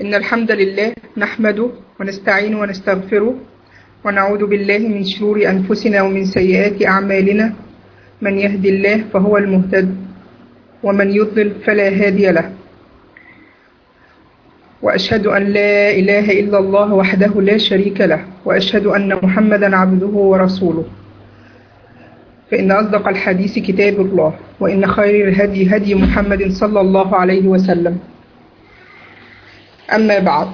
إن الحمد لله نحمده ونستعين ونستغفره ونعوذ بالله من شرور أنفسنا ومن سيئات أعمالنا من يهدي الله فهو المهتد ومن يضلل فلا هادي له وأشهد أن لا إله إلا الله وحده لا شريك له وأشهد أن محمدا عبده ورسوله فإن أصدق الحديث كتاب الله وإن خير الهدي هدي محمد صلى الله عليه وسلم أما بعد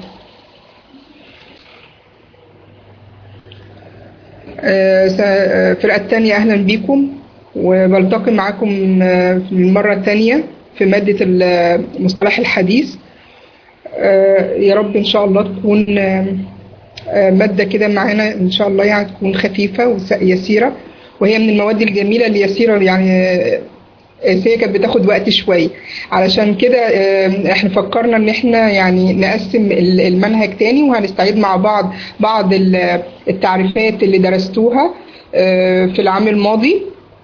الفرقة الثانية أهلا بكم وبلتقي معكم في المرة الثانية في مادة مصطلح الحديث يا رب إن شاء الله تكون مادة كده معانا إن شاء الله يعني تكون خفيفة ويسيرة وهي من المواد الجميلة اللي يسيرة يعني هي كانت بتاخد وقت شوية علشان كده احنا فكرنا ان احنا يعني نقسم المنهج تاني وهنستعيد مع بعض بعض التعريفات اللي درستوها في العام الماضي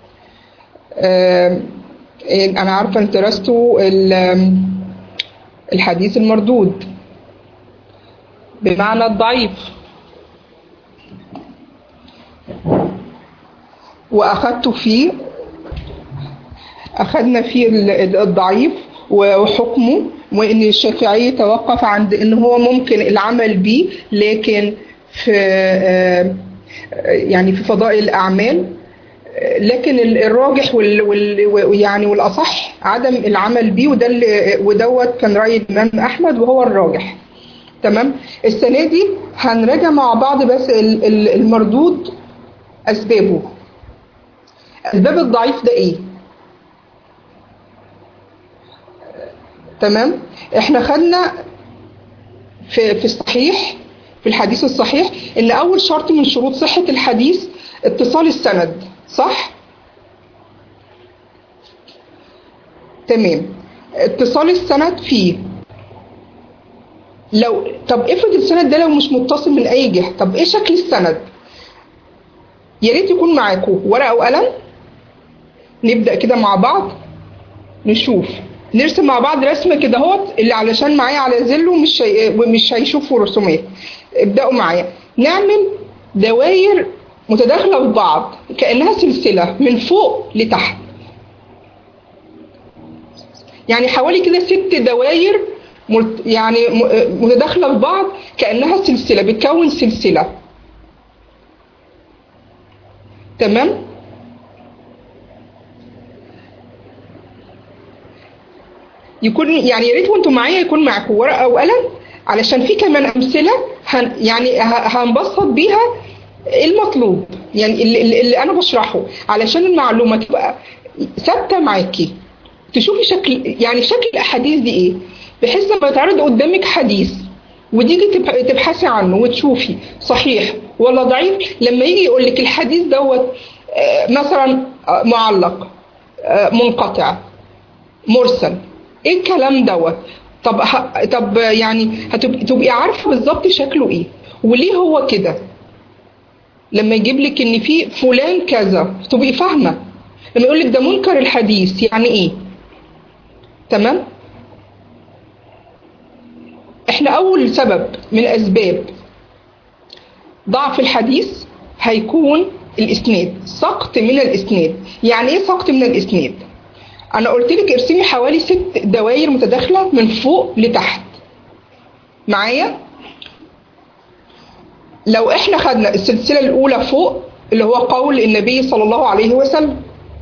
انا عارفة ان درستوا الحديث المردود بمعنى الضعيف واخدت فيه أخذنا فيه الضعيف وحكمه وإن الشافعي توقف عند إن هو ممكن العمل به لكن في يعني في فضائل الأعمال لكن الراجح وال وال يعني والأصح عدم العمل به وده ودوت كان رأي الإمام أحمد وهو الراجح تمام السنة دي هنراجع مع بعض بس المردود أسبابه أسباب الضعيف ده إيه؟ تمام احنا خدنا في في الصحيح في الحديث الصحيح ان اول شرط من شروط صحة الحديث اتصال السند صح تمام اتصال السند فيه لو طب افرض السند ده لو مش متصل من اي جهه طب ايه شكل السند يا ريت يكون معاكم ورقه وقلم نبدا كده مع بعض نشوف نرسم مع بعض رسمه كده اهوت اللي علشان معايا على زله مش هي... مش هيشوفوا رسومات ابداوا معايا نعمل دواير متداخله في بعض كانها سلسله من فوق لتحت يعني حوالي كده ست دواير يعني متداخله في بعض كانها سلسله بتكون سلسله تمام يكون يعني يا ريت وانتم معايا يكون معاكم ورقه وقلم علشان في كمان امثله هن يعني هنبسط بيها المطلوب يعني اللي, اللي انا بشرحه علشان المعلومه تبقى ثابته معاكي تشوفي شكل يعني شكل الاحاديث دي ايه بحيث لما يتعرض قدامك حديث وتيجي تبحثي عنه وتشوفي صحيح ولا ضعيف لما يجي يقول لك الحديث دوت مثلا معلق منقطع مرسل ايه الكلام دوت طب ه... طب يعني هتبقي عارفه بالظبط شكله ايه وليه هو كده لما يجيب لك ان في فلان كذا تبقي فاهمه لما يقول لك ده منكر الحديث يعني ايه تمام احنا اول سبب من اسباب ضعف الحديث هيكون الاسناد سقط من الاسناد يعني ايه سقط من الاسناد انا قلت لك ارسمي حوالي ست دوائر متداخله من فوق لتحت معايا لو احنا خدنا السلسله الاولى فوق اللي هو قول النبي صلى الله عليه وسلم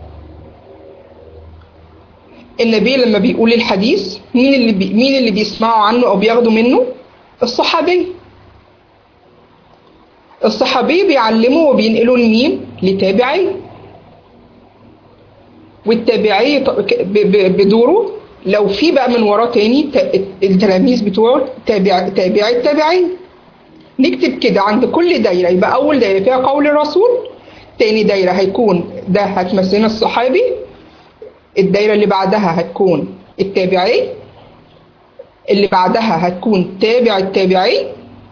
النبي لما بيقول الحديث مين اللي بي مين اللي بيسمعوا عنه او بياخدوا منه الصحابي الصحابي بيعلموا وبينقلوا لمين لتابعي والتابعي بدوره لو في بقى من وراه تاني التلاميذ بتوعه تابع تابعي التابعين نكتب كده عند كل دايره يبقى اول دايره فيها قول الرسول تاني دايره هيكون ده هتمثلنا الصحابي الدايره اللي بعدها هتكون التابعي اللي بعدها هتكون تابع التابعي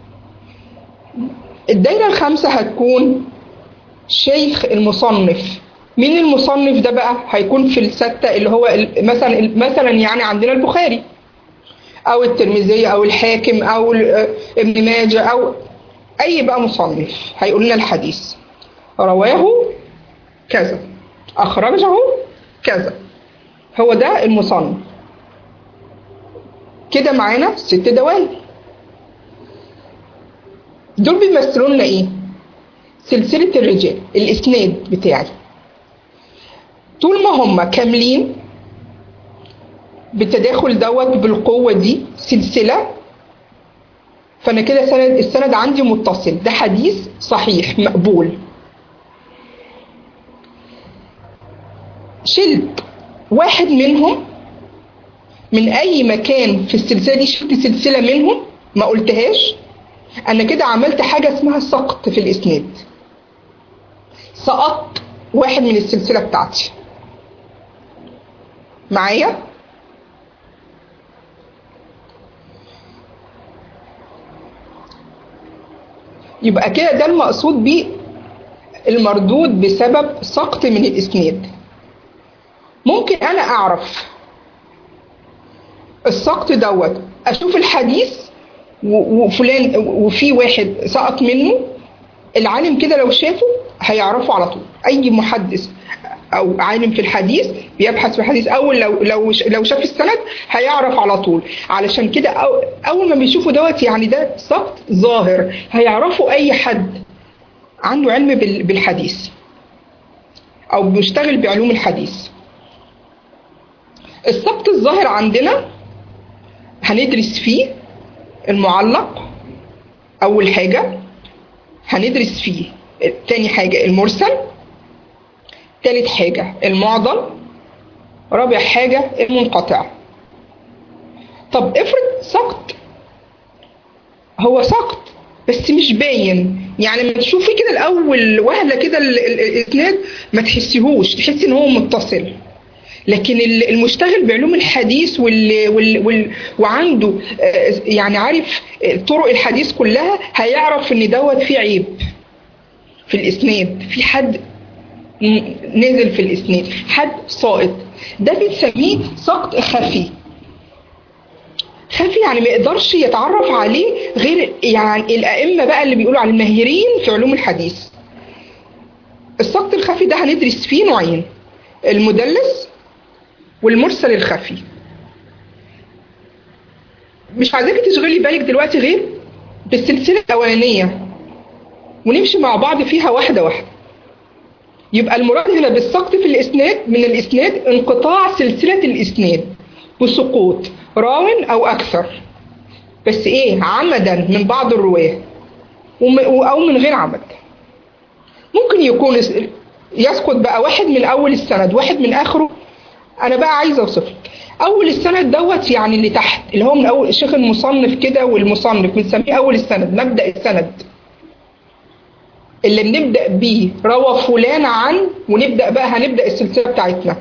الدايره الخامسه هتكون شيخ المصنف مين المصنف ده بقى هيكون في الستة اللي هو مثلا مثلا يعني عندنا البخاري او الترمذي او الحاكم او ابن ماجه او اي بقى مصنف هيقول لنا الحديث رواه كذا اخرجه كذا هو ده المصنف كده معانا ست دوال دول بيمثلوا لنا ايه سلسلة الرجال الاسناد بتاعي طول ما هم كاملين بالتداخل دوت بالقوة دي سلسلة فأنا كده سند السند عندي متصل ده حديث صحيح مقبول شلت واحد منهم من أي مكان في السلسلة دي شلت سلسلة منهم ما قلتهاش أنا كده عملت حاجة اسمها سقط في الإسناد سقطت واحد من السلسلة بتاعتي معايا؟ يبقى كده ده المقصود بيه المردود بسبب سقط من الاسناد ممكن انا اعرف السقط دوت اشوف الحديث وفلان وفي واحد سقط منه العالم كده لو شافه هيعرفه على طول اي محدث او عالم في الحديث بيبحث في الحديث اول لو لو لو شاف السند هيعرف على طول علشان كده أو اول ما بيشوفوا دوت يعني ده سقط ظاهر هيعرفوا اي حد عنده علم بالحديث او بيشتغل بعلوم الحديث السقط الظاهر عندنا هندرس فيه المعلق اول حاجه هندرس فيه تاني حاجه المرسل تالت حاجة المعضل رابع حاجة المنقطع طب افرض سقط هو سقط بس مش باين يعني لما تشوفي كده الاول وهله كده الاسناد ما تحسيهوش تحسي ان هو متصل لكن المشتغل بعلوم الحديث وال وال وال وعنده يعني عارف طرق الحديث كلها هيعرف ان دوت فيه عيب في الاسناد في حد نزل في الاسناد حد ساقط ده بنسميه سقط خفي خفي يعني ما يقدرش يتعرف عليه غير يعني الائمه بقى اللي بيقولوا على الماهرين في علوم الحديث السقط الخفي ده هندرس فيه نوعين المدلس والمرسل الخفي مش عايزاكي تشغلي بالك دلوقتي غير بالسلسله الاولانيه ونمشي مع بعض فيها واحده واحده يبقى المراد هنا بالسقط في الاسناد من الاسناد انقطاع سلسله الاسناد بسقوط راو او اكثر بس ايه عمدا من بعض الرواه او من غير عمد ممكن يكون يسقط بقى واحد من اول السند واحد من اخره انا بقى عايزه اوصف لك اول السند دوت يعني اللي تحت اللي هو من اول الشيخ المصنف كده والمصنف بنسميه اول السند مبدا السند اللي بنبدا بيه روى فلان عن ونبدا بقى هنبدا السلسله بتاعتنا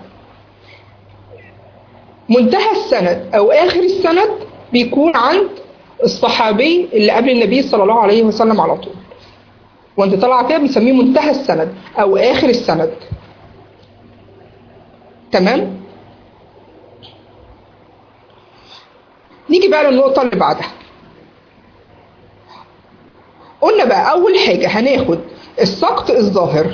منتهى السند او اخر السند بيكون عند الصحابي اللي قبل النبي صلى الله عليه وسلم على طول وانت طالعه كده بنسميه منتهى السند او اخر السند تمام نيجي بقى للنقطة اللي بعدها قلنا بقى أول حاجة هناخد السقط الظاهر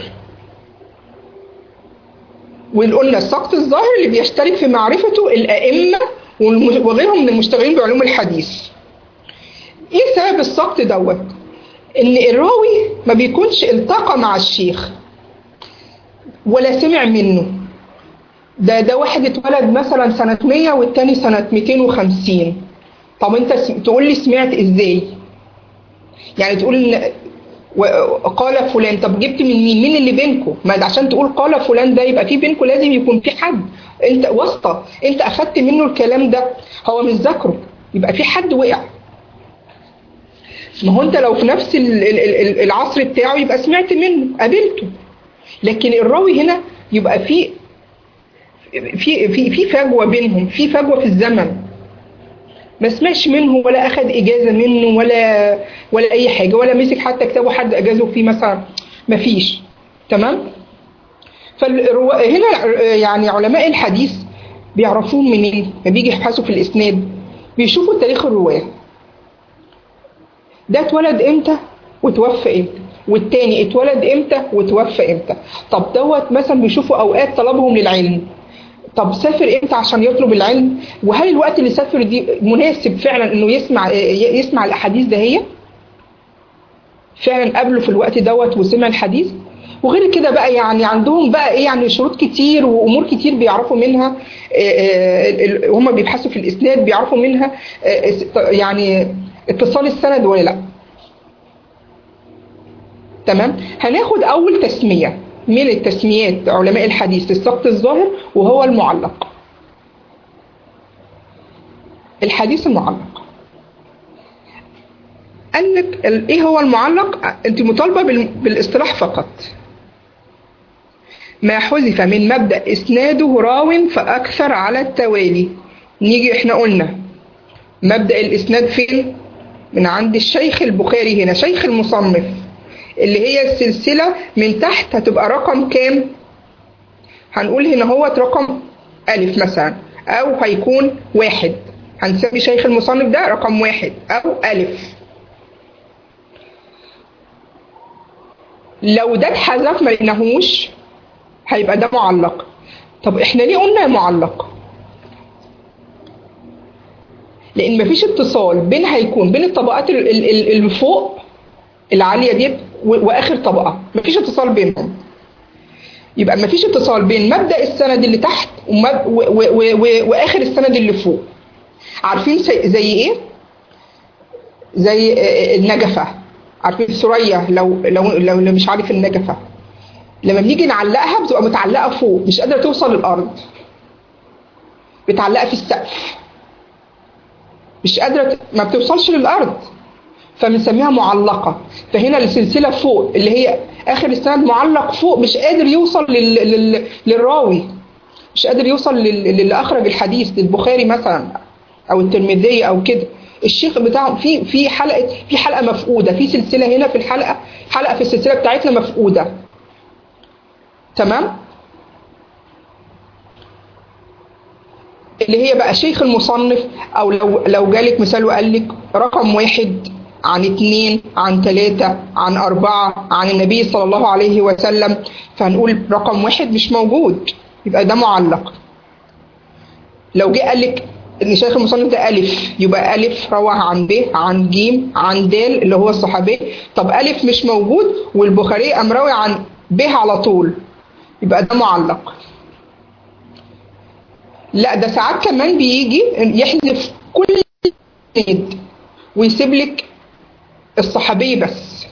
وقلنا السقط الظاهر اللي بيشترك في معرفته الأئمة وغيرهم من المشتغلين بعلوم الحديث ايه سبب السقط دوت ان الراوي ما بيكونش التقى مع الشيخ ولا سمع منه ده ده واحد اتولد مثلا سنة 100 والتاني سنة 250 طب انت تقول لي سمعت ازاي يعني تقول قال فلان طب جبت من مين مين اللي بينكم ما عشان تقول قال فلان ده يبقى في بينكم لازم يكون في حد انت واسطه انت اخدت منه الكلام ده هو مش ذاكره يبقى في حد وقع ما هو انت لو في نفس العصر بتاعه يبقى سمعت منه قابلته لكن الراوي هنا يبقى في في في في فجوه بينهم في فجوه في الزمن ما سمعش منه ولا اخذ اجازه منه ولا ولا اي حاجه ولا مسك حتى كتابه حد اجازه فيه مثلا ما فيش تمام فهنا يعني علماء الحديث بيعرفوه منين ما بيجي يبحثوا في الاسناد بيشوفوا تاريخ الرواة ده اتولد امتى وتوفى امتى والتاني اتولد امتى وتوفى امتى طب دوت مثلا بيشوفوا اوقات طلبهم للعلم طب سافر امتى عشان يطلب العلم وهل الوقت اللي سافر دي مناسب فعلا انه يسمع يسمع الاحاديث ده هي فعلا قابله في الوقت دوت وسمع الحديث وغير كده بقى يعني عندهم بقى ايه يعني شروط كتير وامور كتير بيعرفوا منها هم بيبحثوا في الاسناد بيعرفوا منها يعني اتصال السند ولا لا تمام هناخد اول تسميه من التسميات علماء الحديث السقط الظاهر وهو المعلق الحديث المعلق قال لك ايه هو المعلق انت مطالبه بالاصطلاح فقط ما حذف من مبدا اسناده راو فاكثر على التوالي نيجي احنا قلنا مبدا الاسناد فين من عند الشيخ البخاري هنا شيخ المصنف اللي هي السلسله من تحت هتبقى رقم كام هنقول هنا هو رقم الف مثلا او هيكون واحد هنسمي شيخ المصنف ده رقم واحد او الف لو ده اتحذف ما لقيناهوش هيبقى ده معلق طب احنا ليه قلنا معلق لان مفيش اتصال بين هيكون بين الطبقات اللي فوق العاليه دي واخر طبقه مفيش اتصال بينهم يبقى مفيش اتصال بين مبدا السند اللي تحت واخر السند اللي فوق عارفين زي ايه زي النجفه عارفين ثريا لو لو لو مش عارف النجفه لما بنيجي نعلقها بتبقى متعلقه فوق مش قادره توصل للارض متعلقه في السقف مش قادره ما بتوصلش للارض فبنسميها معلقه فهنا السلسله فوق اللي هي اخر السند معلق فوق مش قادر يوصل لل... لل... للراوي مش قادر يوصل لل... للي اخرج الحديث للبخاري مثلا او الترمذي او كده الشيخ بتاعهم في في حلقه في حلقه مفقوده في سلسله هنا في الحلقه حلقه في السلسله بتاعتنا مفقوده تمام اللي هي بقى شيخ المصنف او لو لو جالك مثال وقال لك رقم واحد عن اثنين عن ثلاثة عن أربعة عن النبي صلى الله عليه وسلم فهنقول رقم واحد مش موجود يبقى ده معلق لو جه قال لك ان شيخ المصنف ده الف يبقى الف روى عن ب عن ج عن د اللي هو الصحابي طب الف مش موجود والبخاري قام راوي عن ب على طول يبقى ده معلق لا ده ساعات كمان بيجي يحذف كل سند ويسيب لك الصحابي بس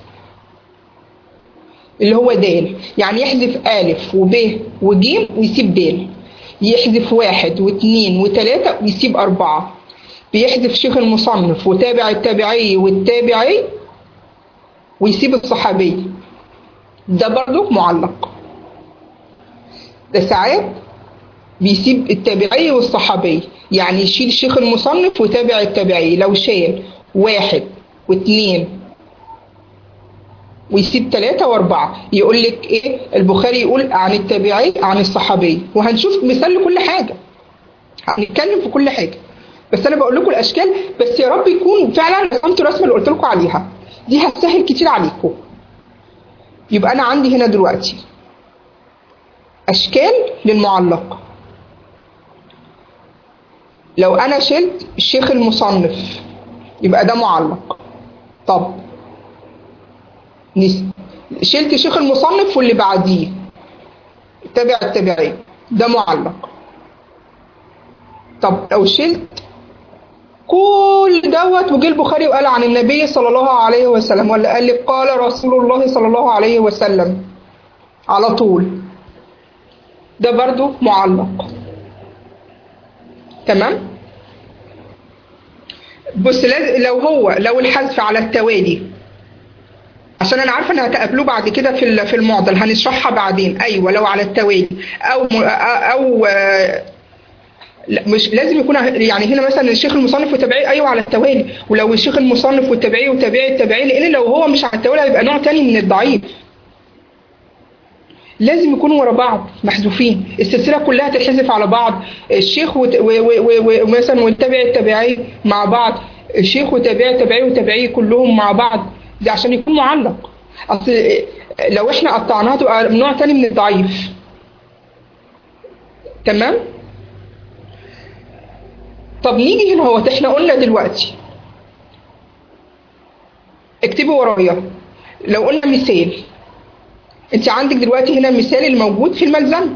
اللي هو د يعني يحذف الف وب وج ويسيب د يحذف واحد واثنين وثلاثة ويسيب أربعة بيحذف شيخ المصنف وتابع التابعي والتابعي ويسيب الصحابي ده برضو معلق ده ساعات بيسيب التابعي والصحابي يعني يشيل شيخ المصنف وتابع التابعي لو شال واحد واثنين ويسيب ثلاثة وأربعة يقول لك إيه البخاري يقول عن التابعي عن الصحابي وهنشوف مثال لكل حاجة هنتكلم في كل حاجة بس أنا بقول لكم الأشكال بس يا رب يكون فعلا رسمت الرسمة اللي قلت لكم عليها دي هتسهل كتير عليكم يبقى أنا عندي هنا دلوقتي أشكال للمعلق لو أنا شلت الشيخ المصنف يبقى ده معلق طب شلت شيخ المصنف واللي بعديه تابع التابعين ده معلق طب لو شلت كل دوت وجه البخاري وقال عن النبي صلى الله عليه وسلم ولا قال لك قال رسول الله صلى الله عليه وسلم على طول ده برضو معلق تمام بص لو هو لو الحذف على التوالي عشان انا عارفه ان هتقابلوه بعد كده في في المعضل هنشرحها بعدين ايوه لو على التوالي او او لا مش لازم يكون يعني هنا مثلا الشيخ المصنف والتابعي ايوه على التوالي ولو الشيخ المصنف والتابعي وتابعي التابعي لان لو هو مش على التوالي هيبقى نوع تاني من الضعيف لازم يكونوا ورا بعض محذوفين السلسله كلها تتحذف على بعض الشيخ وت- و- و- و- ومثلا والتابع التابعي مع بعض الشيخ وتابع التابعي وتابعي كلهم مع بعض ده عشان يكون معلق اصل لو احنا قطعناها تبقى نوع تاني من الضعيف تمام طب نيجي هنا هو احنا قلنا دلوقتي اكتبوا ورايا لو قلنا مثال انت عندك دلوقتي هنا المثال الموجود في الملزمه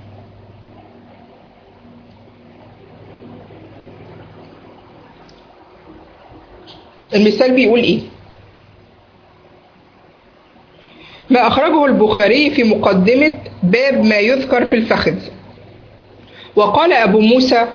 المثال بيقول ايه ما أخرجه البخاري في مقدمة باب ما يذكر في الفخذ وقال أبو موسى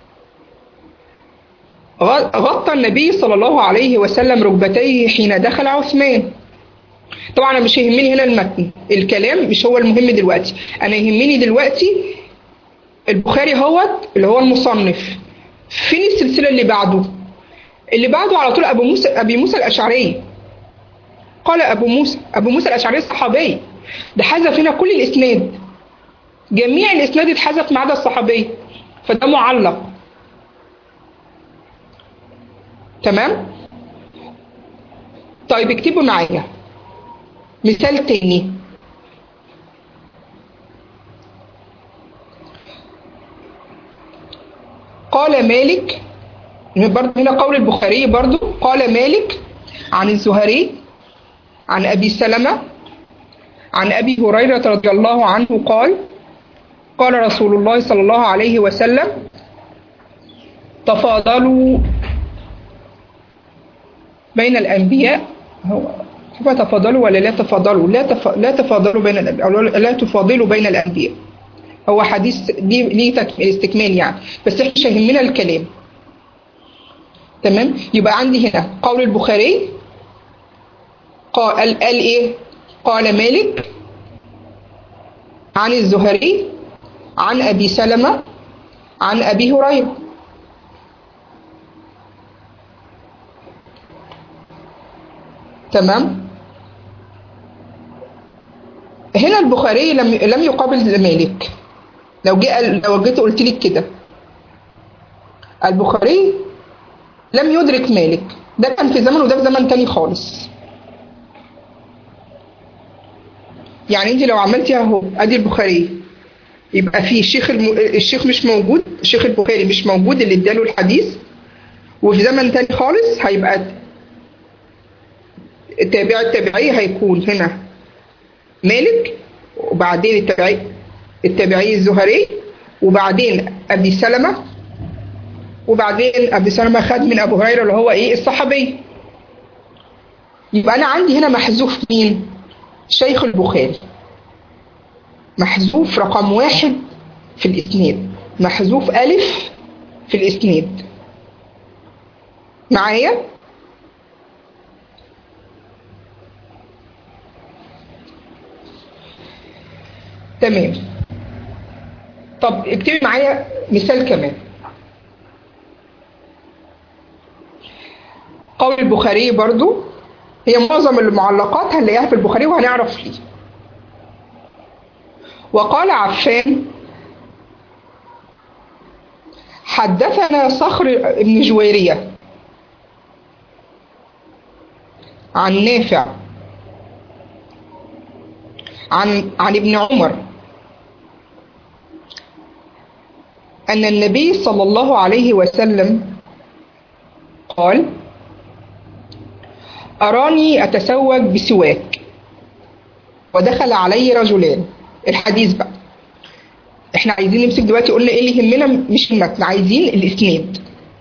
غ- غطى النبي صلى الله عليه وسلم ركبتيه حين دخل عثمان طبعا انا مش يهمني هنا المتن الكلام مش هو المهم دلوقتي انا يهمني دلوقتي البخاري هو اللي هو المصنف فين السلسله اللي بعده اللي بعده على طول ابو موسى ابي موسى الاشعري قال ابو موسى ابو موسى الاشعري الصحابي ده حذف هنا كل الاسناد جميع الاسناد اتحذف ما عدا الصحابي فده معلق تمام طيب اكتبوا معايا مثال تاني قال مالك برضه هنا قول البخاري برضه قال مالك عن الزهري عن أبي سلمة عن أبي هريرة رضي الله عنه قال قال رسول الله صلى الله عليه وسلم تفاضلوا بين الأنبياء هو هو تفاضلوا ولا لا تفاضلوا لا تف... لا تفاضلوا بين الأنبياء أو لا تفاضلوا بين الأنبياء هو حديث ليه ليه تك- استكمال يعني بس احنا مش هيهمنا الكلام تمام يبقى عندي هنا قول البخاري قال قال ايه قال مالك عن الزهري عن ابي سلمة عن ابي هريرة تمام هنا البخاري لم لم يقابل مالك لو جاء لو جيت قلت لك كده البخاري لم يدرك مالك ده كان في زمن وده في زمن تاني خالص يعني انت لو عملتي اهو ادي البخاري يبقى في الشيخ الم... الشيخ مش موجود الشيخ البخاري مش موجود اللي اداله الحديث وفي زمن تاني خالص هيبقى التابع التابعي هيكون هنا مالك وبعدين التابعي التابعي الزهري وبعدين ابي سلمة وبعدين ابي سلمة خد من ابو هريرة اللي هو ايه الصحابي يبقى انا عندي هنا محذوف مين شيخ البخاري محذوف رقم واحد في الاسناد محذوف الف في الاسناد معايا تمام طب اكتبي معايا مثال كمان قول البخاري برضو هي معظم المعلقات هنلاقيها في البخاري وهنعرف ليه وقال عفان حدثنا صخر بن جويرية عن نافع عن عن ابن عمر أن النبي صلى الله عليه وسلم قال أراني أتسوق بسواك ودخل علي رجلان الحديث بقى احنا عايزين نمسك دلوقتي قلنا ايه اللي يهمنا مش المتن عايزين الاسناد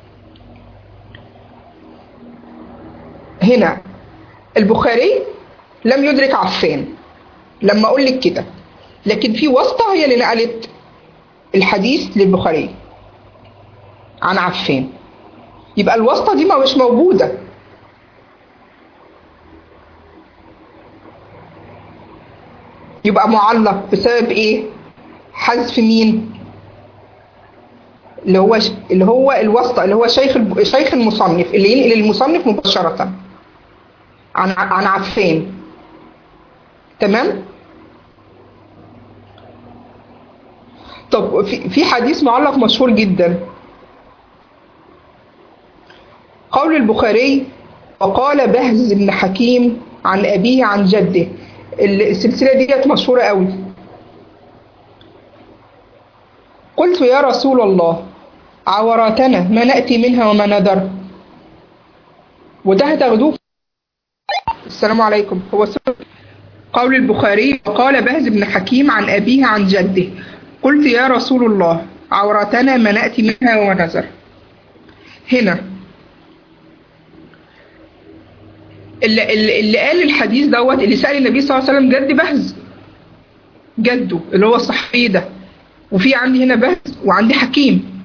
هنا البخاري لم يدرك عفان لما اقول لك كده لكن في واسطه هي اللي نقلت الحديث للبخاري عن عفان يبقى الواسطه دي ما مش موجوده يبقى معلق بسبب ايه حذف مين اللي هو اللي هو الواسطه اللي هو شيخ شيخ المصنف اللي ينقل المصنف مباشره عن عن عفان تمام طب في في حديث معلق مشهور جدا قول البخاري وقال بهز بن حكيم عن أبيه عن جده السلسلة ديت مشهورة قوي قلت يا رسول الله عوراتنا ما نأتي منها وما ندر وده هتاخدوه السلام عليكم هو سؤال قول البخاري وقال بهز بن حكيم عن أبيه عن جده قلت يا رسول الله عوراتنا ما نأتي منها وما نذر هنا اللي, اللي اللي قال الحديث دوت اللي سأل النبي صلى الله عليه وسلم جد بهز جده اللي هو الصحابي ده وفي عندي هنا بهز وعندي حكيم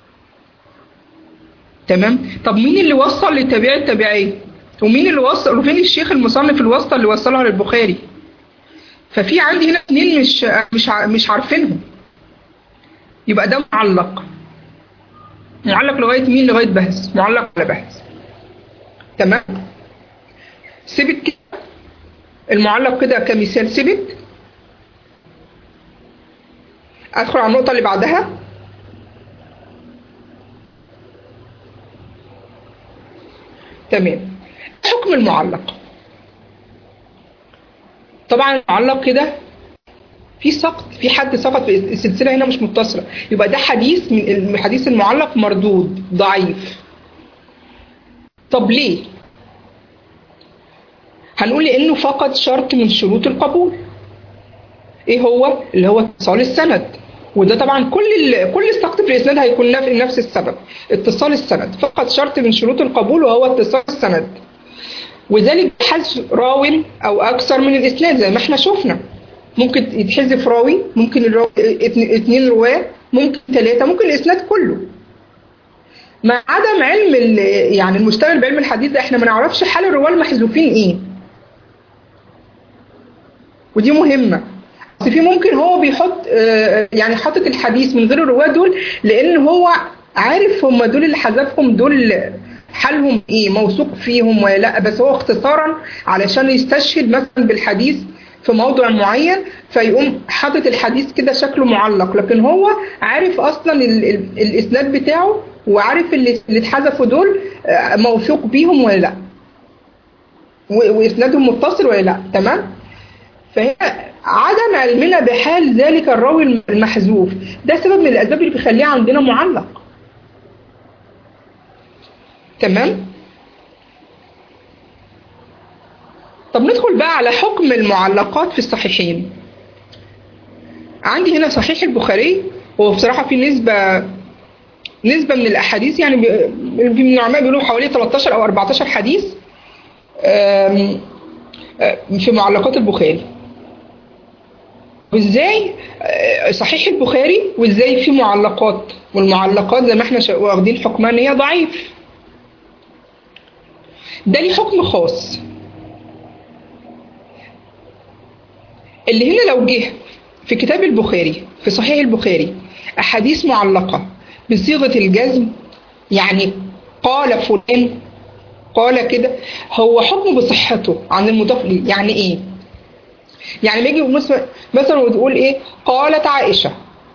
تمام طب مين اللي وصل للتابعي التابعي ومين اللي وصل وفين الشيخ المصنف الواسطه اللي وصلها للبخاري ففي عندي هنا اثنين مش مش ع- مش عارفينهم يبقى ده معلق معلق لغايه مين لغايه بهز معلق على بهز تمام ثبت كده المعلق كده كمثال ثبت ادخل على النقطه اللي بعدها تمام حكم المعلق طبعا المعلق كده في سقط في حد سقط في السلسله هنا مش متصله يبقى ده حديث من الحديث المعلق مردود ضعيف طب ليه هنقول لانه فقد شرط من شروط القبول ايه هو اللي هو اتصال السند وده طبعا كل ال... كل السقط في الاسناد هيكون نف- نفس السبب اتصال السند فقد شرط من شروط القبول وهو اتصال السند وذلك حذف راو او اكثر من الاسناد زي ما احنا شفنا ممكن يتحذف راوي ممكن الراوي اتن- اتنين رواه ممكن ثلاثه ممكن الاسناد كله مع عدم علم ال- يعني المشتغل بعلم الحديث ده احنا ما نعرفش حال الرواه المحذوفين ايه ودي مهمه بس في ممكن هو بيحط آه، يعني حاطط الحديث من غير الرواه دول لان هو عارف هم دول اللي حذفهم دول حالهم ايه موثوق فيهم ولا لا بس هو اختصارا علشان يستشهد مثلا بالحديث في موضوع معين فيقوم حاطط الحديث كده شكله معلق لكن هو عارف اصلا ال ال الاسناد بتاعه وعارف اللي اللي اتحذفوا دول آه، موثوق بيهم ولا لا و- واسنادهم متصل ولا لا تمام فهي عدم علمنا بحال ذلك الراوي المحذوف ده سبب من الاسباب اللي بيخليه عندنا معلق تمام طب ندخل بقى على حكم المعلقات في الصحيحين عندي هنا صحيح البخاري هو بصراحة في نسبة نسبة من الأحاديث يعني بي- في من العلماء بيقولوا حوالي 13 أو 14 حديث آم، آه، في معلقات البخاري وازاي آه، صحيح البخاري وازاي في معلقات والمعلقات زي ما احنا شا- واخدين حكمها ان هي ضعيف ده ليه حكم خاص اللي هنا لو جه في كتاب البخاري في صحيح البخاري أحاديث معلقة بصيغة الجزم يعني قال فلان قال كده هو حكم بصحته عن المضاف ليه يعني ايه يعني ما يجي مثلا مثلا وتقول ايه قالت عائشة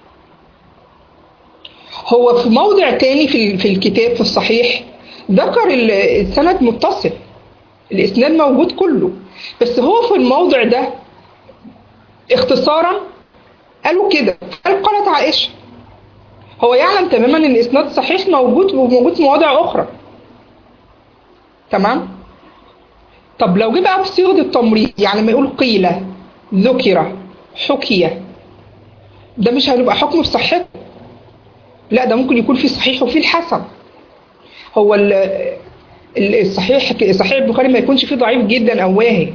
هو في موضع تاني في في الكتاب في الصحيح ذكر ال- السند متصل الاسناد موجود كله بس هو في الموضع ده اختصارا قالوا كده قال قالت عائشة هو يعلم تماما ان الاسناد صحيح موجود وموجود في مواضع اخرى تمام طب لو جه بقى بصيغه التمريض يعني لما يقول قيل ذكر حكي ده مش هيبقى حكم في صحته لا ده ممكن يكون في صحيح وفي الحسن هو ال- ال- الصحيح صحيح البخاري ما يكونش فيه ضعيف جدا او واهي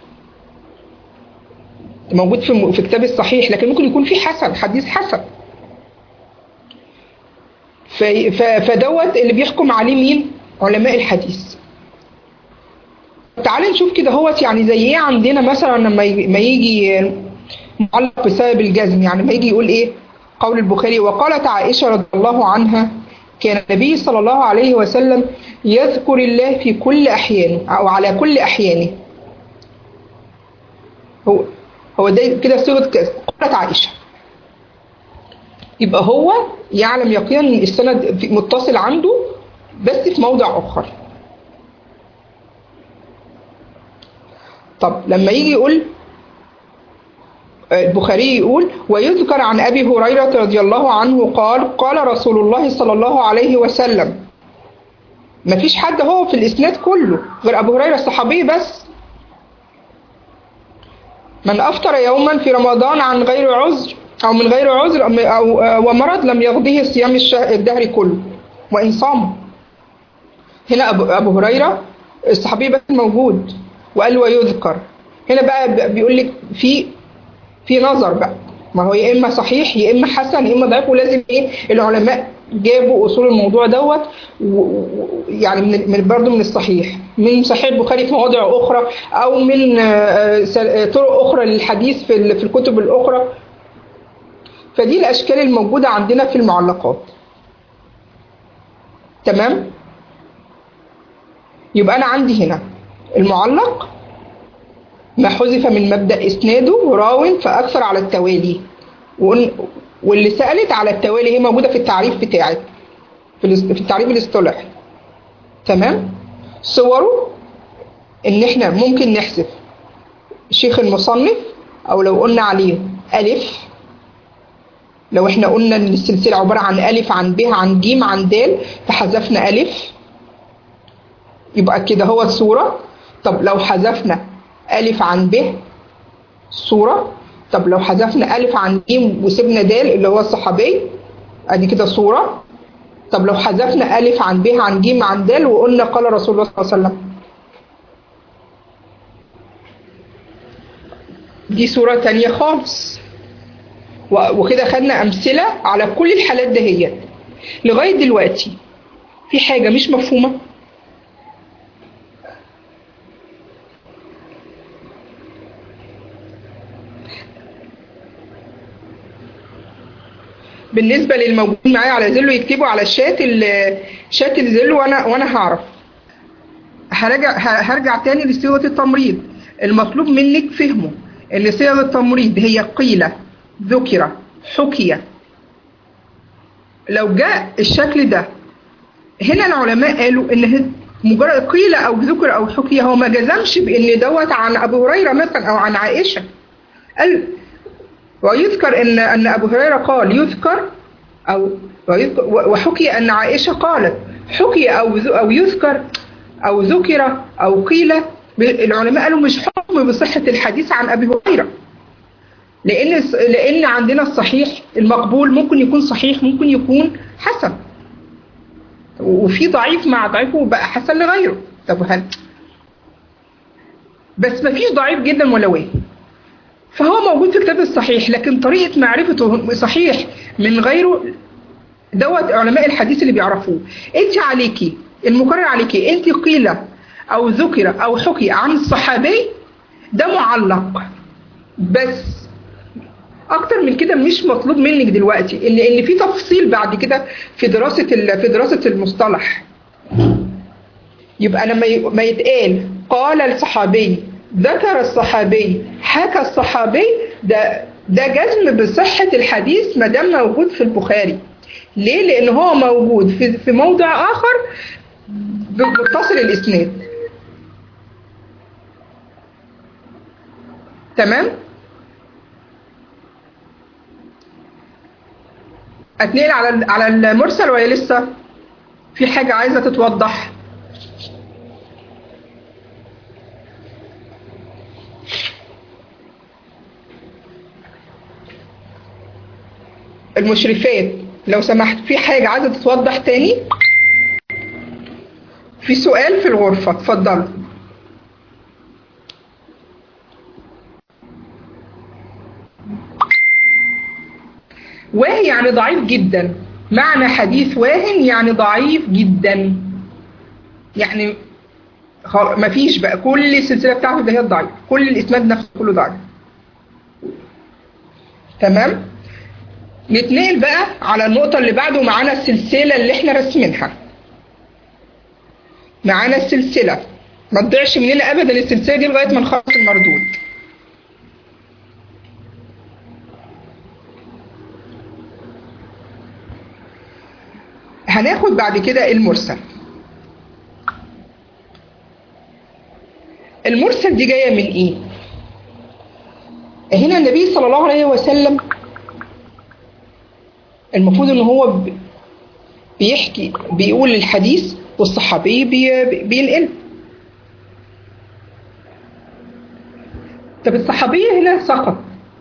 موجود في في كتاب الصحيح لكن ممكن يكون فيه حسن حديث حسن ف- ف- فدوت اللي بيحكم عليه مين علماء الحديث تعال نشوف كده هوت يعني زي ايه عندنا مثلا لما يجي- ما يجي معلق بسبب الجزم يعني ما يجي يقول ايه قول البخاري وقالت عائشة رضي الله عنها كان النبي صلى الله عليه وسلم يذكر الله في كل أحيانه أو على كل أحيانه هو هو ده كده صيغة كذا قالت عائشة يبقى هو يعلم يقينا ان السند في- متصل عنده بس في موضع اخر طب لما يجي يقول البخاري يقول ويذكر عن ابي هريره رضي الله عنه قال قال رسول الله صلى الله عليه وسلم ما فيش حد هو في الاسناد كله غير ابو هريره الصحابي بس من افطر يوما في رمضان عن غير عذر او من غير عذر أم- او أو ومرض لم يقضيه صيام الشهر الدهر كله وان صام هنا ابو ابو هريره الصحابي بس موجود وقال ويذكر هنا بقى ب- بيقول لك في في نظر بقى ما هو يا اما صحيح يا اما حسن يا اما ضعيف ولازم ايه العلماء جابوا اصول الموضوع دوت و- و- يعني من من برضه من الصحيح من صحيح البخاري في مواضع اخرى او من آه، س- آه، طرق اخرى للحديث في ال- في الكتب الاخرى فدي الاشكال الموجوده عندنا في المعلقات تمام يبقى انا عندي هنا المعلق ما حذف من مبدأ إسناده راو فأكثر على التوالي وقل- واللي سألت على التوالي هي موجودة في التعريف بتاعك في الاس- في التعريف الاصطلاحي تمام صوره إن إحنا ممكن نحذف شيخ المصنف أو لو قلنا عليه ألف لو إحنا قلنا إن السلسلة عبارة عن ألف عن ب عن ج عن د فحذفنا ألف يبقى كده هو الصورة طب لو حذفنا ألف عن ب صورة طب لو حذفنا ألف عن ج وسيبنا د اللي هو الصحابي أدي كده صورة طب لو حذفنا ألف عن ب عن ج عن د وقلنا قال رسول الله صلى الله عليه وسلم دي صورة تانية خالص و- وكده خدنا أمثلة على كل الحالات دهيت لغاية دلوقتي في حاجة مش مفهومة بالنسبة للموجودين معايا على زيلو يكتبوا على الشات ال- شات الزيلو وانا وانا هعرف هرجع ه- هرجع تاني لصيغة التمريض المطلوب منك فهمه ان صيغ التمريض هي قيل ذكر حكي لو جاء الشكل ده هنا العلماء قالوا ان هي- مجرد قيل او ذكر او حكي هو ما جزمش بان دوت عن ابو هريره مثلا او عن عائشه قال ويذكر ان ان ابو هريره قال يذكر او ويذكر وحكي ان عائشه قالت حكي او ذ- او يذكر او ذكر او قيل العلماء قالوا مش حكم بصحه الحديث عن ابي هريره لان لان عندنا الصحيح المقبول ممكن يكون صحيح ممكن يكون حسن وفي ضعيف مع ضعيفه بقى حسن لغيره طب هل بس ما فيش ضعيف جدا ولا واحد فهو موجود في كتاب الصحيح لكن طريقة معرفته صحيح من غيره دوت علماء الحديث اللي بيعرفوه انت عليكي المقرر عليكي انت قيل او ذكر او حكي عن الصحابي ده معلق بس اكتر من كده مش مطلوب منك دلوقتي ان ان في تفصيل بعد كده في دراسه ال- في دراسه المصطلح يبقى لما ي- ما يتقال قال الصحابي ذكر الصحابي حكى الصحابي ده ده جزم بصحة الحديث ما دام موجود في البخاري ليه؟ لأن هو موجود في في موضع آخر متصل الإسناد تمام؟ اتنقل على ال- على المرسل ولا لسه؟ في حاجة عايزة تتوضح؟ المشرفات لو سمحت في حاجة عايزة تتوضح تاني في سؤال في الغرفة اتفضلوا واهي يعني ضعيف جدا معنى حديث واهن يعني ضعيف جدا يعني خل- مفيش بقى كل السلسلة بتاعته ده هي ضعيف كل الإسناد نفسه كله ضعيف تمام نتنقل بقى على النقطة اللي بعده معانا السلسلة اللي احنا راسمينها معانا السلسلة ما تضيعش مننا ابدا السلسلة دي لغاية ما نخلص المردود هناخد بعد كده المرسل المرسل دي جايه من ايه هنا النبي صلى الله عليه وسلم المفروض ان هو ب- بيحكي بيقول الحديث والصحابي بي- بينقل طب الصحابية هنا سقط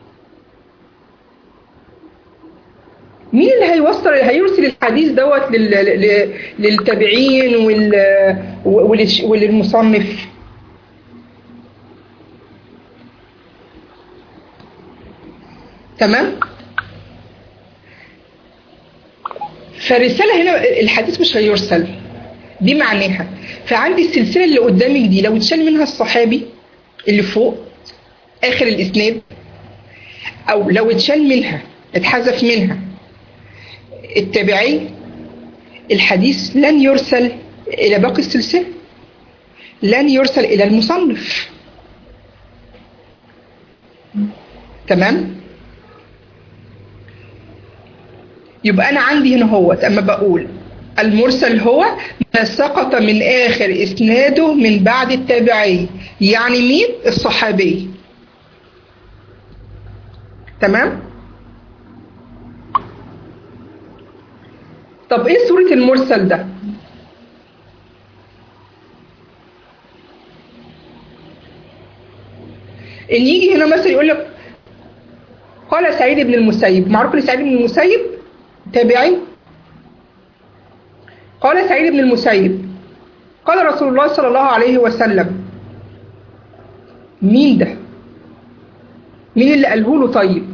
مين اللي هيوصل هيرسل الحديث دوت لل... لل- للتابعين وال... وللش- وللمصنف تمام فالرسالة هنا الحديث مش هيرسل دي معناها فعندي السلسلة اللي قدامك دي لو اتشال منها الصحابي اللي فوق آخر الإسناد أو لو اتشال منها اتحذف منها التابعي الحديث لن يرسل إلى باقي السلسلة لن يرسل إلى المصنف تمام يبقى أنا عندي هنا هو أما بقول المرسل هو ما سقط من آخر إسناده من بعد التابعي يعني مين الصحابي تمام طب ايه صورة المرسل ده ان يجي هنا مثلا يقول لك قال سعيد بن المسيب معروف ان سعيد بن المسيب تابعي قال سعيد بن المسيب قال رسول الله صلى الله عليه وسلم مين ده مين اللي قاله له طيب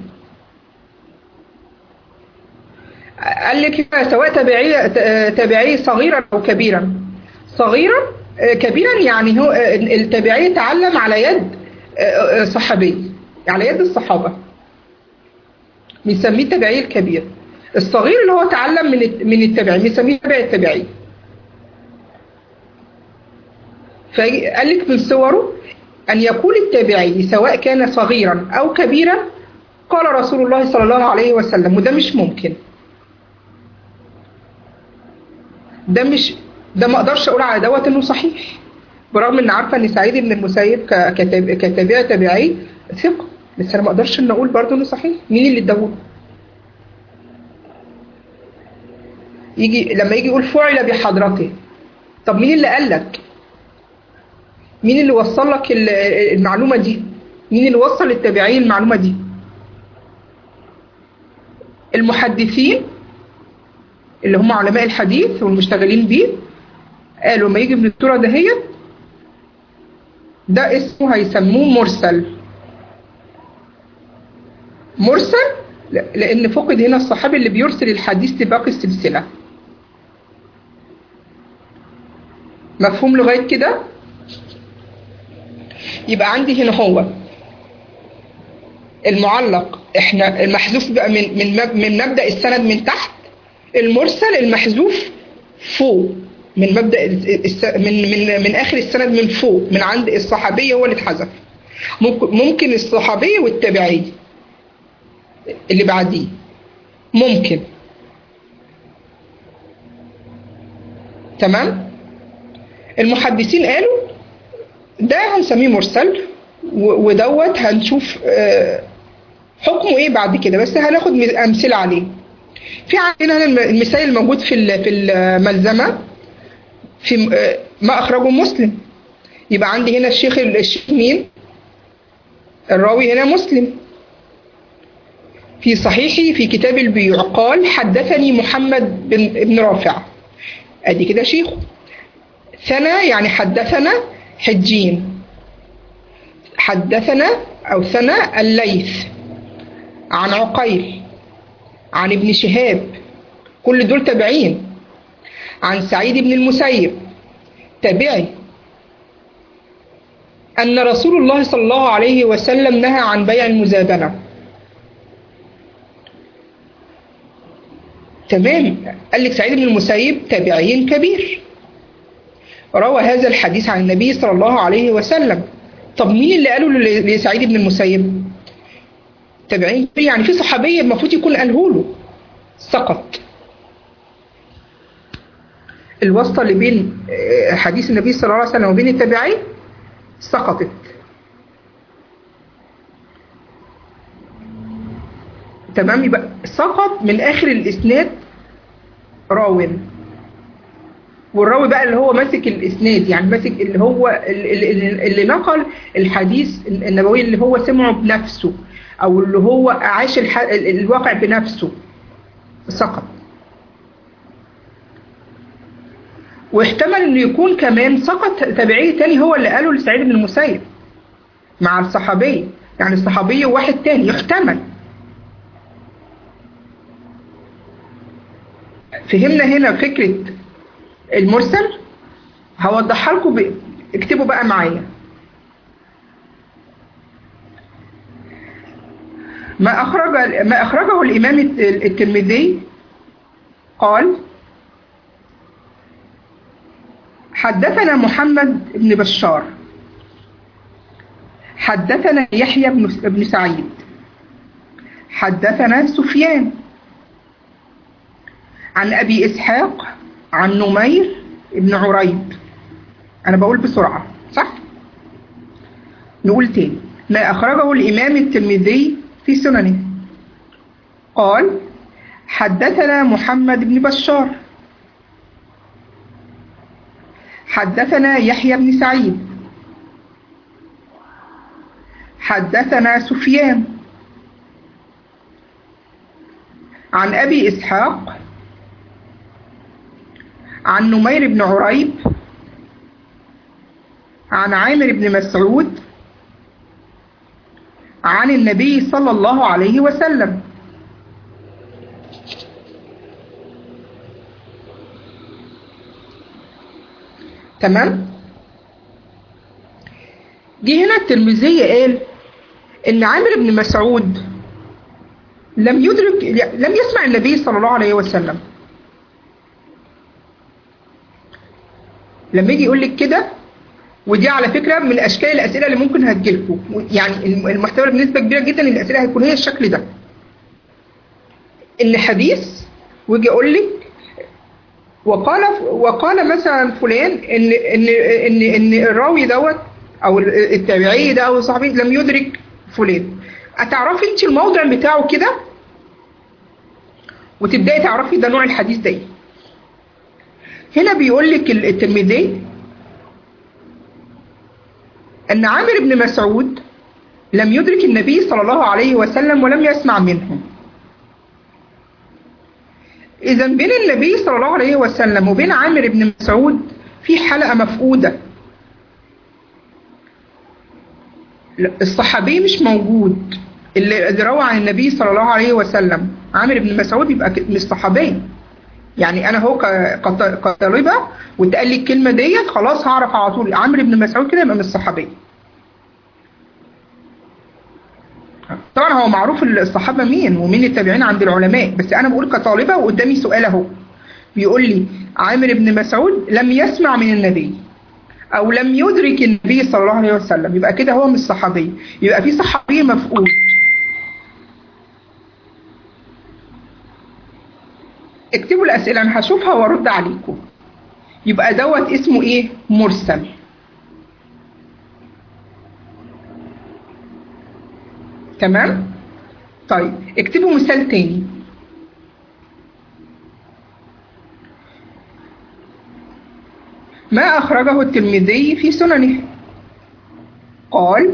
قال لك سواء تابعي تابعي صغيرا او كبيرا صغيرا آه، كبيرا يعني هو آه، التابعي تعلم على يد آه، آه، صحابي على يد الصحابه بنسميه التابعي الكبير الصغير اللي هو تعلم من الت- من التابعي بنسميه تابع التابعي فقال لك من صوره أن يقول التابعي سواء كان صغيرا أو كبيرا قال رسول الله صلى الله عليه وسلم وده مش ممكن ده مش ده ما اقدرش اقول على دوت انه صحيح برغم ان عارفه ان سعيد بن المسيب ك- كتاب- كتابع تابعي ثقه بس انا ما اقدرش ان اقول برضه انه صحيح مين اللي اداهوله يجي لما يجي يقول فعل بحضرته طب مين اللي قال لك مين اللي وصل لك ال- المعلومه دي مين اللي وصل للتابعين المعلومه دي المحدثين اللي هم علماء الحديث والمشتغلين بيه قالوا لما يجي من الصوره دهيت ده اسمه هيسموه مرسل مرسل ل- لان فقد هنا الصحابي اللي بيرسل الحديث لباقي السلسله مفهوم لغايه كده يبقى عندي هنا هو المعلق احنا المحذوف بقى من من مب- من مبدا السند من تحت المرسل المحذوف فوق من مبدا الس- الس- من من من اخر السند من فوق من عند الصحابي هو اللي اتحذف ممكن ممكن الصحابي والتابعي اللي بعديه ممكن تمام المحدثين قالوا ده هنسميه مرسل و- ودوت هنشوف آه، حكمه ايه بعد كده بس هناخد م- امثله عليه في عندنا هنا الم- المثال الموجود في ال- في الملزمه في م- آه، ما اخرجه مسلم يبقى عندي هنا الشيخ ال- الشيخ مين الراوي هنا مسلم في صحيحه في كتاب البيوع قال حدثني محمد بن ابن رافع ادي كده شيخه ثنى يعني حدثنا حجين حدثنا او ثنى الليث عن عقيل عن ابن شهاب كل دول تابعين عن سعيد بن المسيب تابعي أن رسول الله صلى الله عليه وسلم نهى عن بيع المزابنة تمام قال لك سعيد بن المسيب تابعي كبير روى هذا الحديث عن النبي صلى الله عليه وسلم طب مين اللي قاله ل- لسعيد بن المسيب تابعين يعني في صحابية المفروض يكون قاله له سقط الواسطة اللي بين آه، حديث النبي صلى الله عليه وسلم وبين التابعين سقطت تمام يبقى سقط من آخر الإسناد راو والراوي بقى اللي هو ماسك الإسناد يعني ماسك اللي هو اللي, اللي اللي نقل الحديث النبوي اللي هو سمعه بنفسه أو اللي هو عاش الح... ال- الواقع بنفسه سقط واحتمل انه يكون كمان سقط تابعي تاني هو اللي قاله لسعيد بن المسيب مع الصحابي يعني الصحابي وواحد تاني يحتمل فهمنا هنا فكرة المرسل هوضحها لكم ب... اكتبوا بقى معايا ما أخرج ما أخرجه الإمام الترمذي قال حدثنا محمد بن بشار حدثنا يحيى بن بن سعيد حدثنا سفيان عن أبي إسحاق عن نمير بن عريب أنا بقول بسرعة صح؟ نقول تاني ما أخرجه الإمام الترمذي في سننه قال حدثنا محمد بن بشار حدثنا يحيى بن سعيد حدثنا سفيان عن أبي إسحاق عن نمير بن عريب عن عامر بن مسعود عن النبي صلى الله عليه وسلم تمام جه هنا الترمذي قال ان عامر بن مسعود لم يدرك لم يسمع النبي صلى الله عليه وسلم لما يجي يقول لك كده ودي على فكرة من أشكال الأسئلة اللي ممكن هتجيلكم يعني المحتوى بنسبة كبيرة جدا إن الأسئلة هيكون هي الشكل ده إن حديث ويجي يقول لك وقال وقال مثلا فلان إن إن إن إن الراوي دوت أو التابعي ده أو الصحابي لم يدرك فلان هتعرفي أنت الموضع بتاعه كده وتبدأي تعرفي ده نوع الحديث ده إيه هنا بيقول لك الترمذي أن عامر بن مسعود لم يدرك النبي صلى الله عليه وسلم ولم يسمع منه إذا بين النبي صلى الله عليه وسلم وبين عامر بن مسعود في حلقة مفقودة الصحابي مش موجود اللي روى عن النبي صلى الله عليه وسلم عامر بن مسعود يبقى مش صحابي يعني انا هو كطالبه واتقال لي الكلمه ديت خلاص هعرف على طول عمرو بن مسعود كده يبقى من الصحابيه طبعا هو معروف الصحابه مين ومين التابعين عند العلماء بس انا بقول كطالبه وقدامي سؤال اهو بيقول لي عامر بن مسعود لم يسمع من النبي او لم يدرك النبي صلى الله عليه وسلم يبقى كده هو مش صحابي يبقى في صحابي مفقود اكتبوا الأسئلة أنا هشوفها وأرد عليكم يبقى دوت اسمه إيه؟ مرسل تمام؟ طيب اكتبوا مثال تاني ما أخرجه الترمذي في سننه قال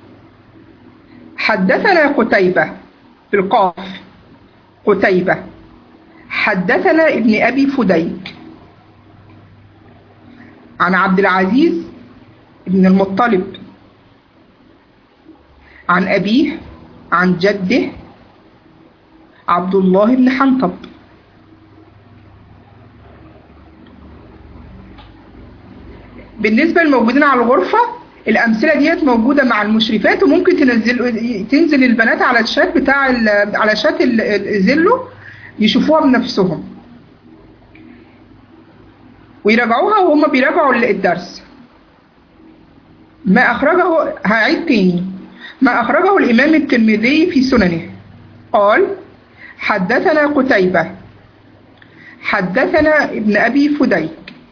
حدثنا قتيبة في القاف قتيبة حدثنا ابن أبي فديك عن عبد العزيز بن المطلب عن أبيه عن جده عبد الله بن حنطب بالنسبة للموجودين على الغرفة الأمثلة ديت موجودة مع المشرفات وممكن تنزل تنزل البنات على الشات بتاع على شات زيلو يشوفوها بنفسهم ويراجعوها وهم بيراجعوا الدرس ما أخرجه هعيد تاني ما أخرجه الإمام الترمذي في سننه قال حدثنا قتيبة حدثنا ابن أبي فديك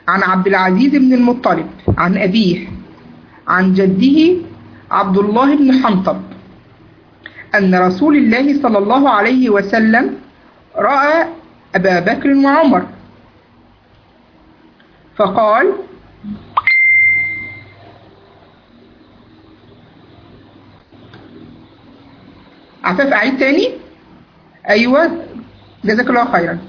عن عبد العزيز بن المطلب عن أبيه عن جده عبد الله بن حنطب أن رسول الله صلى الله عليه وسلم رأى أبا بكر وعمر فقال عفاف أعيد تاني أيوة جزاك الله خيرا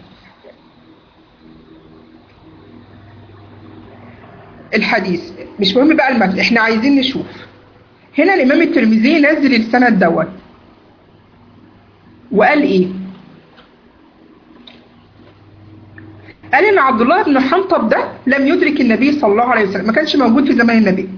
الحديث مش مهم بقى المتن احنا عايزين نشوف هنا الإمام الترمذي نزل السند دوت وقال إيه قال إن عبد الله بن حنطب ده لم يدرك النبي صلى الله عليه وسلم ما كانش موجود في زمان النبي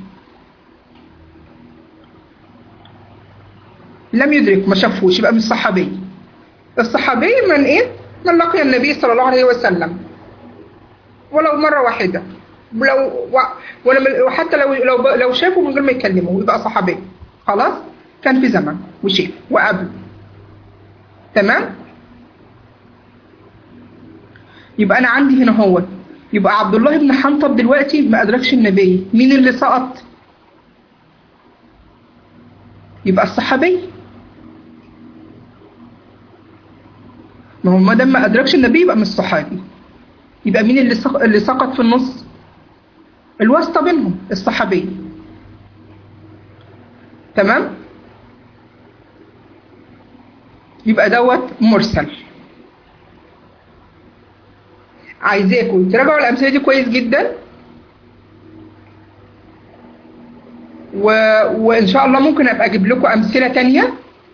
لم يدرك ما شافوش يبقى مش صحابي الصحابي من ايه من لقي النبي صلى الله عليه وسلم ولو مرة واحدة ولو و... ولما وحتى لو لو لو شافوا من غير ما يكلموا يبقى صحابي خلاص كان في زمن وشاف وقبل تمام يبقى انا عندي هنا هو يبقى عبد الله بن حنطب دلوقتي ما ادركش النبي مين اللي سقط يبقى الصحابي ما هو ما دام ما ادركش النبي يبقى مش صحابي يبقى مين اللي سق... اللي سقط في النص الواسطه بينهم الصحابي تمام يبقى دوت مرسل عايزاكم تراجعوا الامثله دي كويس جدا و... وان شاء الله ممكن ابقى اجيب لكم امثله تانية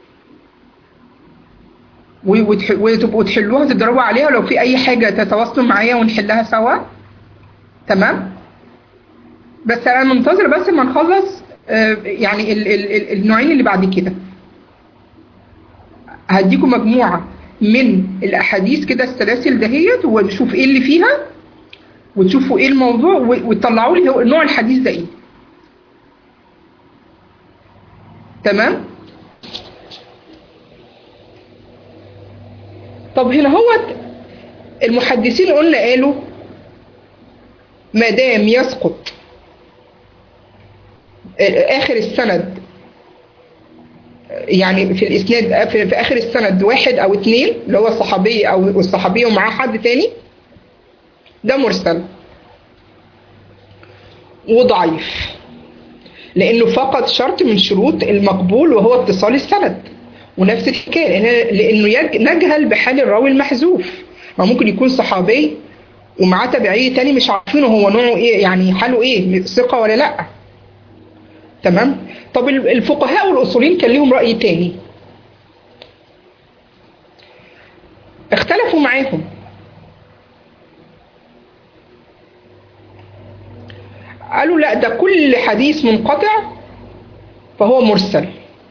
و... وتح... وتبقوا تحلوها تدربوا عليها ولو في اي حاجه تتواصلوا معايا ونحلها سوا تمام بس انا منتظره بس ما نخلص آه، يعني ال... ال... ال... النوعين اللي بعد كده هديكم مجموعه من الاحاديث كده السلاسل دهيت ونشوف ايه اللي فيها وتشوفوا ايه الموضوع و- وتطلعوا لي هو نوع الحديث ده ايه تمام طب هنا هو المحدثين قلنا قالوا ما دام يسقط اخر السند يعني في الاسناد في, في اخر السند واحد او اتنين اللي هو الصحابي او الصحابي ومعاه حد تاني ده مرسل وضعيف لانه فقد شرط من شروط المقبول وهو اتصال السند ونفس الحكايه لأن- لانه يج- نجهل بحال الراوي المحذوف ما ممكن يكون صحابي ومعاه تابعي تاني مش عارفينه هو نوعه ايه يعني حاله ايه ثقه ولا لا تمام طب ال- الفقهاء والاصوليين كان ليهم راي تاني اختلفوا معاهم قالوا لا ده كل حديث منقطع فهو مرسل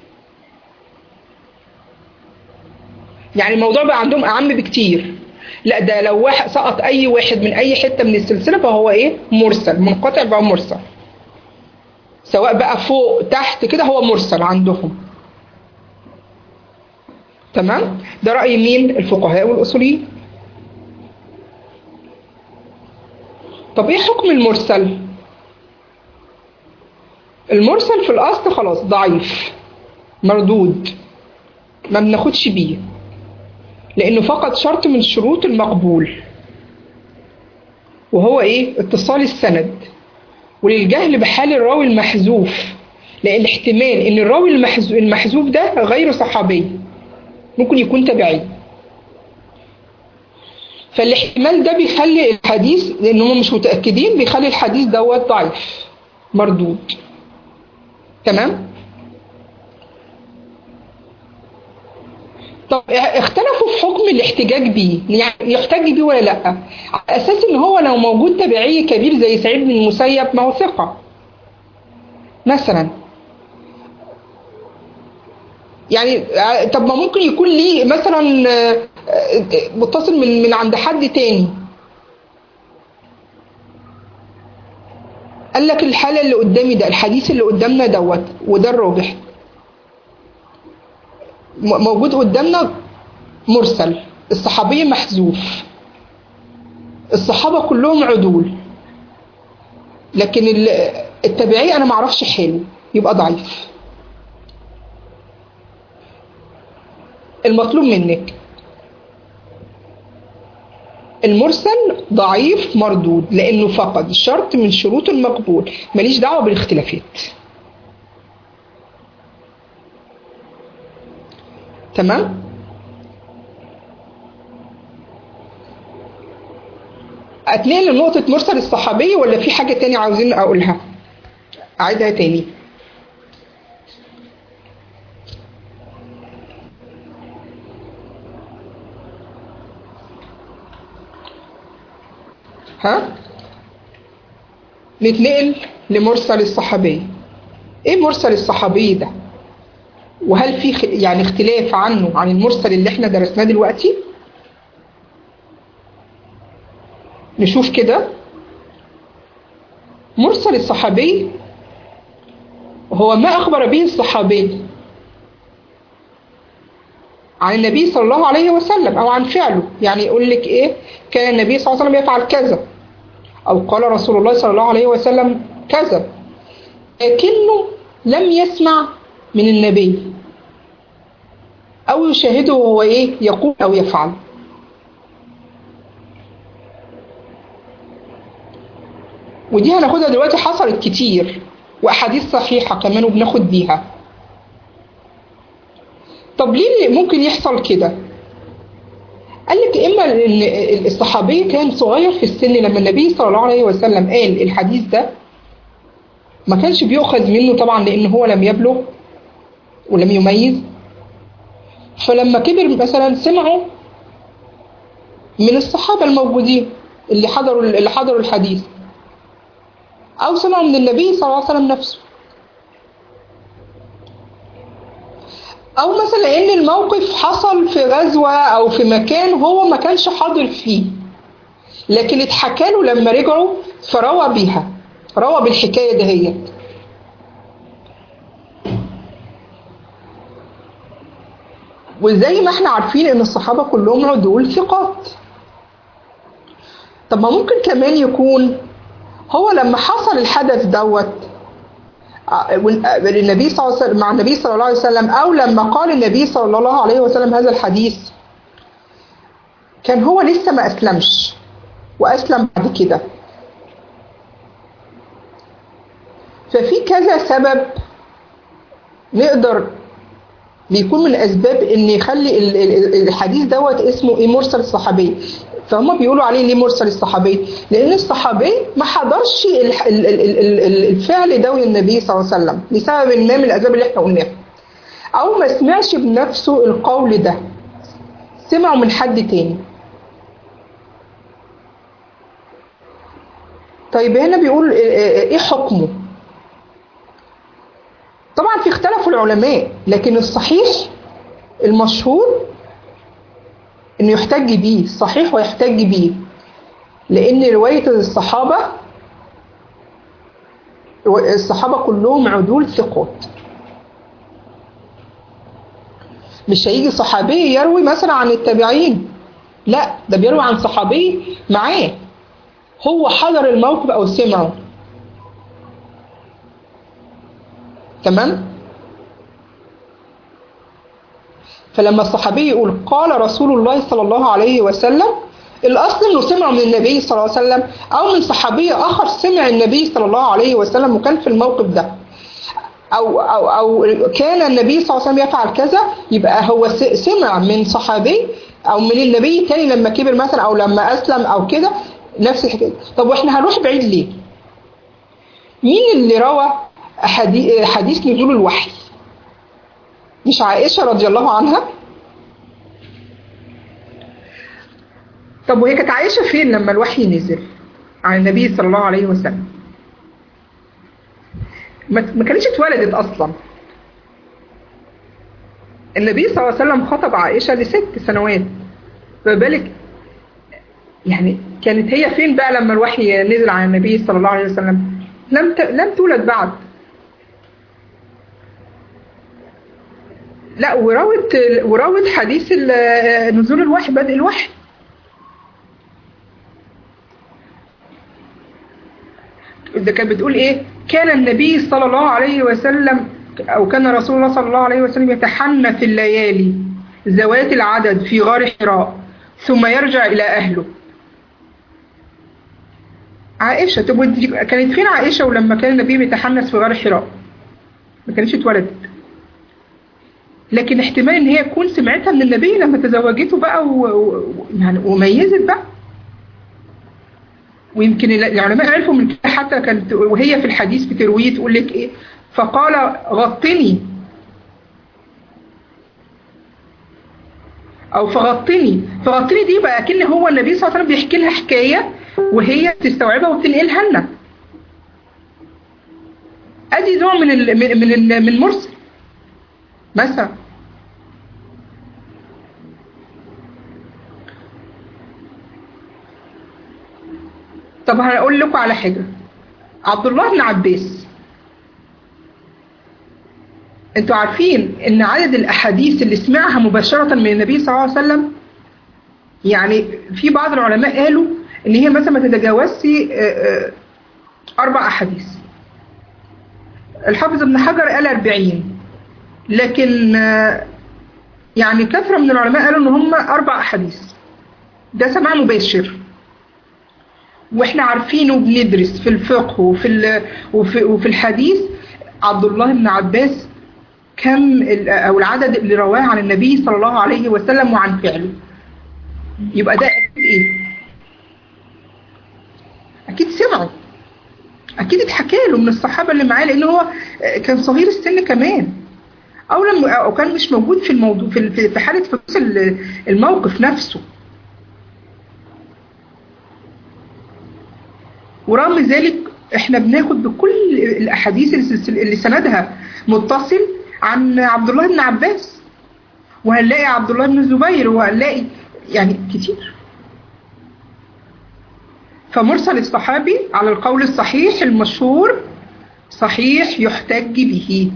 يعني الموضوع بقى عندهم اعم بكتير لا ده لو واحد سقط اي واحد من اي حته من السلسله فهو ايه مرسل منقطع بقى مرسل سواء بقى فوق تحت كده هو مرسل عندهم تمام ده رأي مين الفقهاء والأصوليين طب ايه حكم المرسل المرسل في الأصل خلاص ضعيف مردود ما بناخدش بيه لأنه فقد شرط من شروط المقبول وهو ايه اتصال السند وللجهل بحال الراوي المحذوف لان احتمال ان الراوي المحذو- المحذوف ده غير صحابي ممكن يكون تبعي فالاحتمال ده بيخلي الحديث لان هم مش متاكدين بيخلي الحديث دوت ضعيف مردود تمام طب اختلفوا في حكم الاحتجاج بيه يعني يحتج بيه ولا لا على اساس ان هو لو موجود تبعي كبير زي سعيد بن المسيب ما هو ثقه مثلا يعني طب ما ممكن يكون ليه مثلا آه، آه، متصل من من عند حد تاني قال لك الحاله اللي قدامي ده الحديث اللي قدامنا دوت وده الراجح م- موجود قدامنا مرسل الصحابي محذوف الصحابه كلهم عدول لكن ال- التابعي انا ما اعرفش حاله يبقى ضعيف المطلوب منك المرسل ضعيف مردود لانه فقد شرط من شروط المقبول ماليش دعوه بالاختلافات تمام اتنقل لنقطة مرسل الصحابي ولا في حاجة تانية عاوزين اقولها اعيدها تاني ها نتنقل لمرسل الصحابي ايه مرسل الصحابي ده وهل في خ- يعني اختلاف عنه عن المرسل اللي احنا درسناه دلوقتي نشوف كده مرسل الصحابي هو ما أخبر به الصحابي عن النبي صلى الله عليه وسلم أو عن فعله يعني يقول لك إيه كان النبي صلى الله عليه وسلم يفعل كذا أو قال رسول الله صلى الله عليه وسلم كذا لكنه لم يسمع من النبي أو يشاهده وهو إيه يقول أو يفعل ودي هناخدها دلوقتي حصلت كتير واحاديث صحيحه كمان وبناخد بيها طب ليه ممكن يحصل كده قال لك اما ان الصحابي كان صغير في السن لما النبي صلى الله عليه وسلم قال الحديث ده ما كانش بيؤخذ منه طبعا لان هو لم يبلغ ولم يميز فلما كبر مثلا سمعوا من الصحابه الموجودين اللي حضروا اللي حضروا الحديث أو سمعوا من النبي صلى الله عليه وسلم نفسه أو مثلا إن الموقف حصل في غزوة أو في مكان هو ما كانش حاضر فيه لكن اتحكى له لما رجعوا فروى بيها روى بالحكاية دهيت وزي ما احنا عارفين ان الصحابة كلهم عدول ثقات طب ما ممكن كمان يكون هو لما حصل الحدث دوت النبي صلى الله عليه وسلم مع النبي صلى الله عليه وسلم او لما قال النبي صلى الله عليه وسلم هذا الحديث كان هو لسه ما اسلمش واسلم بعد كده ففي كذا سبب نقدر بيكون من اسباب ان يخلي الحديث دوت اسمه ايه مرسل الصحابي فهم بيقولوا عليه ليه مرسل الصحابي لان الصحابي ما حضرش الفعل ده النبي صلى الله عليه وسلم لسبب ما من الاسباب اللي احنا قلناها او ما سمعش بنفسه القول ده سمعه من حد تاني طيب هنا بيقول ايه حكمه طبعا في اختلف العلماء لكن الصحيح المشهور انه يحتج بيه صحيح ويحتج بيه لان روايه الصحابه الصحابه كلهم عدول ثقات مش هيجي صحابي يروي مثلا عن التابعين لا ده بيروي عن صحابي معاه هو حضر الموقف او سمعه تمام فلما الصحابي يقول قال رسول الله صلى الله عليه وسلم الاصل انه سمع من النبي صلى الله عليه وسلم او من صحابي اخر سمع النبي صلى الله عليه وسلم وكان في الموقف ده او او او كان النبي صلى الله عليه وسلم يفعل كذا يبقى هو سمع من صحابي او من النبي تاني لما كبر مثلا او لما اسلم او كده نفس الحكايه طب واحنا هنروح بعيد ليه مين اللي روى حديث نزول الوحي مش عائشة رضي الله عنها طب وهي كانت عايشة فين لما الوحي نزل عن النبي صلى الله عليه وسلم ما كانتش اتولدت أصلا النبي صلى الله عليه وسلم خطب عائشة لست سنوات فبالك يعني كانت هي فين بقى لما الوحي نزل عن النبي صلى الله عليه وسلم لم ت... لم تولد بعد لا وراوت وراوت حديث نزول الوحي بدء الوحي ده كانت بتقول ايه كان النبي صلى الله عليه وسلم او كان رسول الله صلى الله عليه وسلم يتحنى في الليالي ذوات العدد في غار حراء ثم يرجع الى اهله عائشة طب ودي- كانت فين عائشة ولما كان النبي بيتحنس في غار حراء ما كانتش اتولدت لكن احتمال ان هي تكون سمعتها من النبي لما تزوجته بقى و... و... يعني وميزت بقى ويمكن ال- العلماء عرفوا من كده حتى كانت وهي في الحديث بترويه تقول لك ايه فقال غطني او فغطني فغطني دي بقى اكن هو النبي صلى الله عليه وسلم بيحكي لها حكايه وهي تستوعبها وبتنقلها لنا ادي نوع من ال من من, ال من مرسل مثلا طب هقول لكم على حاجه عبد الله بن عباس انتوا عارفين ان عدد الاحاديث اللي سمعها مباشره من النبي صلى الله عليه وسلم يعني في بعض العلماء قالوا ان هي مثلا ما تتجاوزش آه، آه، اربع احاديث الحافظ ابن حجر قال 40 لكن آه، يعني كثره من العلماء قالوا ان هم اربع احاديث ده سماع مباشر واحنا عارفين وبندرس في الفقه وفي ال- وفي, وفي الحديث عبد الله بن عباس كم ال- او العدد اللي رواه عن النبي صلى الله عليه وسلم وعن فعله يبقى ده اكيد ايه اكيد سمعوا اكيد اتحكى له من الصحابه اللي معاه لان هو كان صغير السن كمان او لما او كان مش موجود في الموضوع في في- في حاله حدوث ال- الموقف نفسه ورغم ذلك احنا بناخد بكل الاحاديث اللي- اللي سندها متصل عن عبد الله بن عباس وهنلاقي عبد الله بن الزبير وهنلاقي يعني كتير فمرسل الصحابي على القول الصحيح المشهور صحيح يحتج به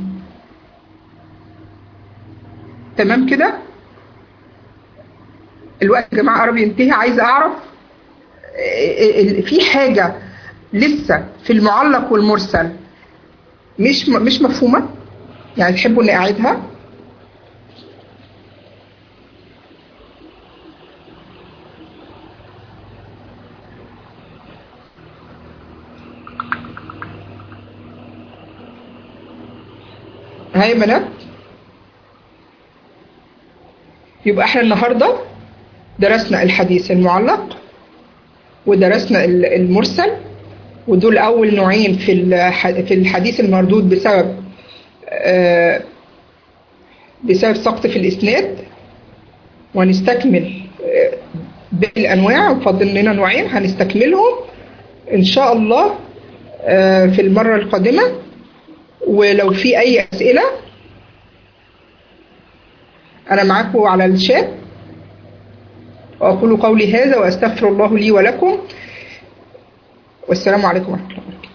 تمام كده الوقت يا جماعه قرب ينتهي عايز اعرف ال- ال- في حاجه لسه في المعلق والمرسل مش م- مش مفهومه يعني تحبوا اني اعيدها هاي بنات يبقى احنا النهارده درسنا الحديث المعلق ودرسنا ال- المرسل ودول اول نوعين في الح- في الحديث المردود بسبب آه، بسبب سقط في الاسناد وهنستكمل آه، باقي الانواع وفاضل لنا نوعين هنستكملهم ان شاء الله آه، في المره القادمه ولو في اي اسئله انا معاكم على الشات واقول قولي هذا واستغفر الله لي ولكم والسلام عليكم ورحمه الله وبركاته